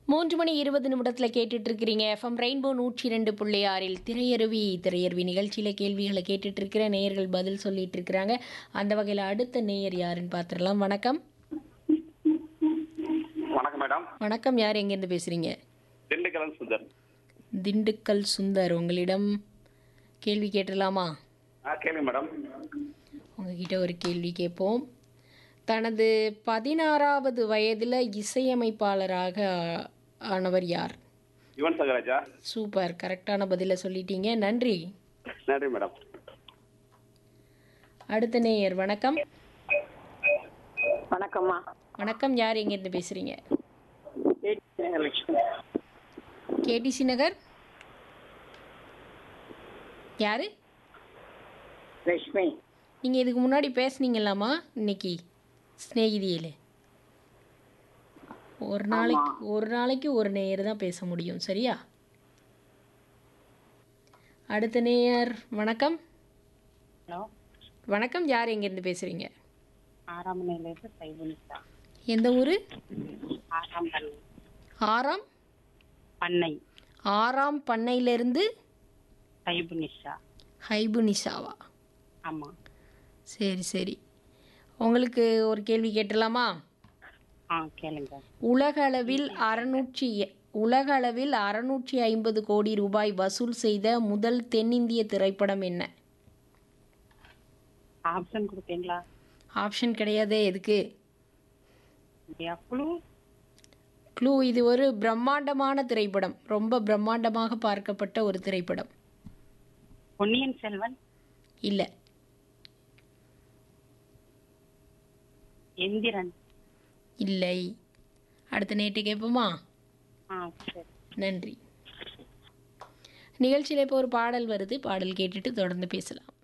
மூன்று மணி இருபது நிமிடத்தில் கேட்டுட்டு இருக்கிறீங்க எஃப்எம் ரெயின்போ நூற்றி ரெண்டு புள்ளி ஆறில் திரையருவி திரையருவி நிகழ்ச்சியில் கேள்விகளை கேட்டுட்டு இருக்கிற நேயர்கள் பதில் சொல்லிட்டு இருக்கிறாங்க அந்த வகையில் அடுத்த நேயர் யாருன்னு பார்த்துடலாம் வணக்கம் வணக்கம் மேடம் வணக்கம் யார் எங்கேருந்து பேசுகிறீங்க திண்டுக்கலன் சுந்தர் திண்டுக்கல் சுந்தர் உங்களிடம் கேள்வி கேட்டுடலாமா ஆ கேளுங்க மேடம் உங்ககிட்ட ஒரு கேள்வி கேட்போம் தனது பதினாறாவது வயதில் இசையமைப்பாளராக ஆ- ஆனவர் யார் யுவன் சங்கராஜா சூப்பர் கரெக்டான பதிலை சொல்லிட்டீங்க நன்றி நன்றி மேடம் அடுத்த நேயர் வணக்கம் வணக்கம்மா வணக்கம் யார் எங்கேருந்து பேசுகிறீங்க லட்சுமி கேடிசி நகர் யார் லட்சுமி நீங்கள் இதுக்கு முன்னாடி பேசுனீங்களாமா இன்னைக்கு ஸ்நேகிதியில் ஒரு நாளைக்கு ஒரு நாளைக்கு ஒரு நேயர் தான் பேச முடியும் சரியா அடுத்த நேயர் வணக்கம் ஹலோ வணக்கம் யார் எங்கேருந்து பேசுகிறீங்க ஆறாம் நிலையிலிருந்து சைபுனிஷா எந்த ஊர் ஆறாம் பண்ணை ஆறாம் பண்ணை ஆறாம் பண்ணையிலேருந்து சைபுனிஷா ஹைபுனிஷாவா ஆமா சரி சரி உங்களுக்கு ஒரு கேள்வி கேட்டலாமா ஆ கேளுங்க உலகளவில் அறுநூற்றி உலக அளவில் அறுநூற்றி ஐம்பது கோடி ரூபாய் வசூல் செய்த முதல் தென்னிந்திய திரைப்படம் என்ன ஆப்ஷன் கொடுப்பீங்களா ஆப்ஷன் கிடையாதே எதுக்கு எவ்வளோ க்ளூ இது ஒரு பிரம்மாண்டமான திரைப்படம் ரொம்ப பிரம்மாண்டமாக பார்க்கப்பட்ட ஒரு திரைப்படம் பொன்னியின் செல்வன் இல்லை எந்திரன் இல்லை அடுத்த நேற்று கேட்போமா ஆ சரி நன்றி நிகழ்ச்சியில் இப்போ ஒரு பாடல் வருது பாடல் கேட்டுட்டு தொடர்ந்து பேசலாம்